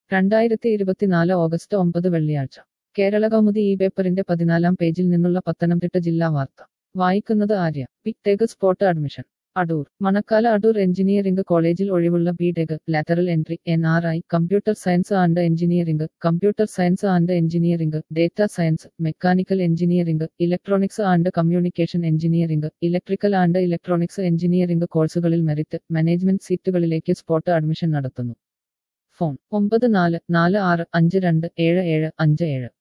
രണ്ടായിരത്തി ഇരുപത്തിനാല് ഓഗസ്റ്റ് ഒമ്പത് വെള്ളിയാഴ്ച കേരള കൗമുദി ഈ പേപ്പറിന്റെ പതിനാലാം പേജിൽ നിന്നുള്ള പത്തനംതിട്ട ജില്ലാ വാർത്ത വായിക്കുന്നത് Arya B tech spot admission Adoor Manakkala Adoor engineering കോളേജിൽ ഒഴിവുള്ള B tech lateral entry N R I computer science and engineering computer science and engineering data science mechanical engineering electronics and communication engineering electrical and electronics engineering കോഴ്സുകളിൽ merit management സീറ്റുകളിലേക്ക് spot admission നടത്തുന്നു phone ഒമ്പത് നാല് നാല് ആറ് അഞ്ച് രണ്ട് ഏഴ് ഏഴ് അഞ്ച് ഏഴ്